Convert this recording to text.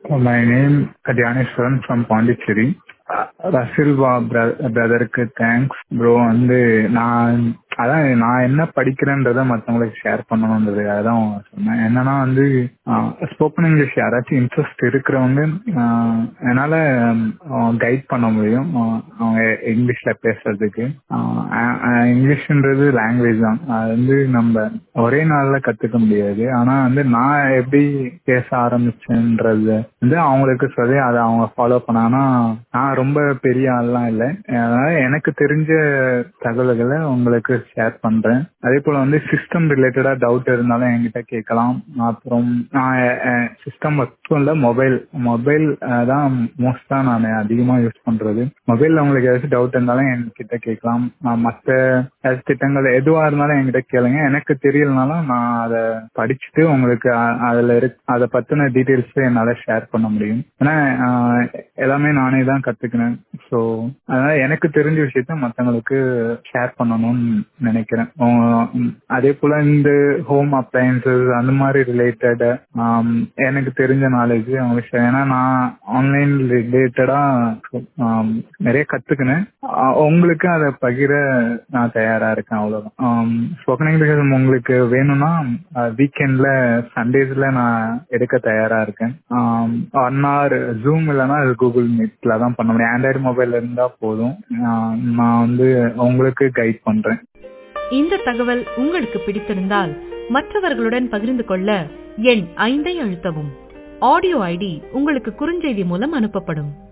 My name Kadyaneswaran from Pondicherry. ரசில் வா பிரதருக்கு தேங்க்ஸ் ப்ரோ வந்து நான் அதான் நான் என்ன படிக்கிறேன்றத மற்றவங்களுக்கு ஷேர் பண்ணணுன்றது அதான் சொன்னேன் என்னன்னா வந்து ஸ்போக்கன் இங்கிலீஷ் யாராச்சும் இன்ட்ரெஸ்ட் இருக்கிறவங்க என்னால் கைட் பண்ண முடியும் அவங்க இங்கிலீஷில் பேசுறதுக்கு இங்கிலீஷ்ன்றது லாங்குவேஜ் தான் அது வந்து நம்ம ஒரே நாளில் கற்றுக்க முடியாது ஆனால் வந்து நான் எப்படி பேச ஆரம்பிச்சேன்றது வந்து அவங்களுக்கு சொல்லி அதை அவங்க ஃபாலோ பண்ணாங்கன்னா நான் ரொம்ப பெரிய ஆள்லாம் இல்லை அதனால எனக்கு தெரிஞ்ச தகவல்களை உங்களுக்கு ஷேர் பண்றேன் அதே போல வந்து சிஸ்டம் ரிலேட்டடா டவுட் இருந்தாலும் என்கிட்ட கேட்கலாம் அப்புறம் நான் சிஸ்டம் மட்டும் இல்ல மொபைல் மொபைல் தான் மோஸ்டா நான் அதிகமா யூஸ் பண்றது மொபைல்ல உங்களுக்கு ஏதாச்சும் டவுட் இருந்தாலும் என்கிட்ட கேட்கலாம் மற்ற திட்டங்கள் எதுவா இருந்தாலும் என்கிட்ட கேளுங்க எனக்கு தெரியலனாலும் நான் அதை படிச்சுட்டு உங்களுக்கு அதுல இருக்கு அதை பத்தின டீட்டெயில்ஸ் என்னால ஷேர் பண்ண முடியும் ஏன்னா எல்லாமே நானே தான் கத்துக்கினேன் ஸோ அதனால எனக்கு தெரிஞ்ச விஷயத்த மற்றவங்களுக்கு ஷேர் பண்ணணும்னு நினைக்கிறேன் அதே போல இந்த ஹோம் அப்ளையன்சஸ் அந்த மாதிரி ரிலேட்டட் எனக்கு தெரிஞ்ச நாலேஜ் அவங்களுக்கு ஏன்னா நான் ஆன்லைன் ரிலேட்டடா நிறைய கத்துக்கினேன் உங்களுக்கு அதை பகிர நான் தயாரா இருக்கேன் அவ்வளவுதான் ஸ்போக்கன் இங்கிலீஷ் உங்களுக்கு வேணும்னா வீக்கெண்ட்ல சண்டேஸ்ல நான் எடுக்க தயாரா இருக்கேன் ஒன் ஹவர் ஜூம் இல்லைன்னா கூகுள் மீட்ல தான் பண்ண முடியும் ஆண்ட்ராய்டு மொபைல் இருந்தா போதும் நான் வந்து உங்களுக்கு கைட் பண்றேன் இந்த தகவல் உங்களுக்கு பிடித்திருந்தால் மற்றவர்களுடன் பகிர்ந்து கொள்ள எண் ஐந்தை அழுத்தவும் ஆடியோ ஐடி உங்களுக்கு குறுஞ்செய்தி மூலம் அனுப்பப்படும்